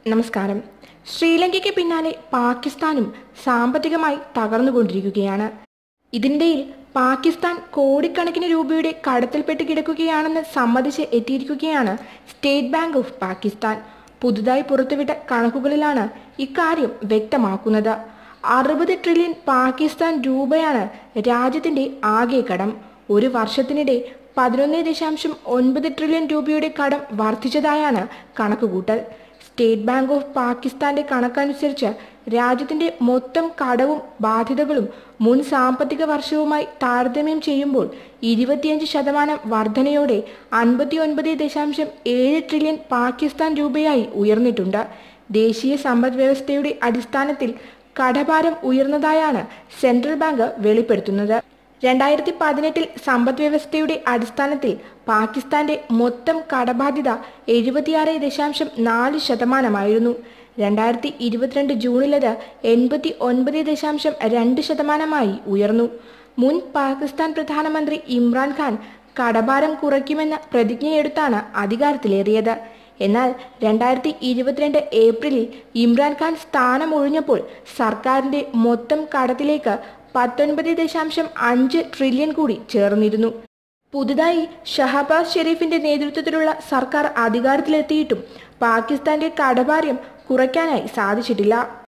നമസ്കാരം ശ്രീലങ്കയ്ക്ക് പിന്നാലെ പാകിസ്ഥാനും സാമ്പത്തികമായി തകർന്നുകൊണ്ടിരിക്കുകയാണ് ഇതിനിടയിൽ പാകിസ്ഥാൻ കോടിക്കണക്കിന് രൂപയുടെ കടത്തിൽപ്പെട്ട് കിടക്കുകയാണെന്ന് സമ്മതിച്ച് എത്തിയിരിക്കുകയാണ് സ്റ്റേറ്റ് ബാങ്ക് ഓഫ് പാകിസ്ഥാൻ പുതുതായി പുറത്തുവിട്ട കണക്കുകളിലാണ് ഇക്കാര്യം വ്യക്തമാക്കുന്നത് അറുപത് ട്രില്യൺ പാകിസ്ഥാൻ രൂപയാണ് രാജ്യത്തിന്റെ ആകെ കടം ഒരു വർഷത്തിനിടെ പതിനൊന്ന് ദശാംശം ഒൻപത് ട്രില്യൺ രൂപയുടെ കടം വർദ്ധിച്ചതായാണ് കണക്കുകൂട്ടൽ സ്റ്റേറ്റ് ബാങ്ക് ഓഫ് പാകിസ്ഥാന്റെ കണക്കനുസരിച്ച് രാജ്യത്തിന്റെ മൊത്തം കടവും ബാധ്യതകളും മുൻ സാമ്പത്തിക വർഷവുമായി താരതമ്യം ചെയ്യുമ്പോൾ ഇരുപത്തിയഞ്ച് ശതമാനം വർധനയോടെ അൻപത്തി ഒൻപത് ദശാംശം ഏഴ് ട്രില്യൺ പാകിസ്ഥാൻ രൂപയായി ഉയർന്നിട്ടുണ്ട് ദേശീയ സമ്പദ് വ്യവസ്ഥയുടെ അടിസ്ഥാനത്തിൽ കടഭാരം ഉയർന്നതായാണ് സെൻട്രൽ ബാങ്ക് വെളിപ്പെടുത്തുന്നത് രണ്ടായിരത്തി പതിനെട്ടിൽ സമ്പദ് വ്യവസ്ഥയുടെ അടിസ്ഥാനത്തിൽ പാകിസ്ഥാന്റെ മൊത്തം കടബാധ്യത എഴുപത്തിയാറ് ദശാംശം നാല് ശതമാനമായിരുന്നു രണ്ടായിരത്തി ഇരുപത്തിരണ്ട് ജൂണിലത് എൺപത്തി ഒൻപത് ദശാംശം രണ്ട് ശതമാനമായി ഉയർന്നു മുൻ പാകിസ്ഥാൻ പ്രധാനമന്ത്രി ഇമ്രാൻഖാൻ കടഭാരം കുറയ്ക്കുമെന്ന പ്രതിജ്ഞയെടുത്താണ് അധികാരത്തിലേറിയത് എന്നാൽ രണ്ടായിരത്തി ഇരുപത്തിരണ്ട് ഏപ്രിലിൽ ഇമ്രാൻഖാൻ സ്ഥാനമൊഴിഞ്ഞപ്പോൾ സർക്കാരിന്റെ മൊത്തം കടത്തിലേക്ക് പത്തൊൻപത് ദശാംശം അഞ്ച് ട്രില്യൺ കൂടി ചേർന്നിരുന്നു പുതുതായി ഷഹബാസ് ഷെരീഫിന്റെ നേതൃത്വത്തിലുള്ള സർക്കാർ അധികാരത്തിലെത്തിയിട്ടും പാകിസ്ഥാന്റെ കടഭാരം കുറയ്ക്കാനായി സാധിച്ചിട്ടില്ല